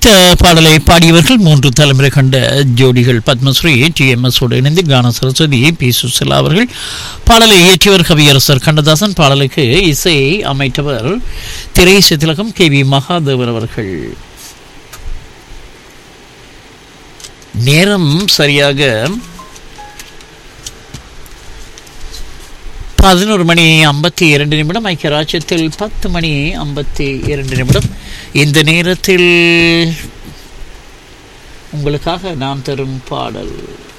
ஒலித்த பாடலை பாடியவர்கள் மூன்று தலைமுறை கண்ட ஜோடிகள் பத்மஸ்ரீ டி எம் எஸ் ஓடு இணைந்து கான சரஸ்வதி பி சுசிலா அவர்கள் பாடலை இயற்றியவர் கவியரசர் கண்ணதாசன் பாடலுக்கு இசையை அமைத்தவர் திரை சித்திலகம் கே வி மகாதேவன் அவர்கள் நேரம் சரியாக பதினோரு மணி ஐம்பத்தி இரண்டு நிமிடம் ஐக்கிய ராஜ்யத்தில் பத்து மணி ஐம்பத்தி இரண்டு நிமிடம் இந்த நேரத்தில் உங்களுக்காக நான் தரும் பாடல்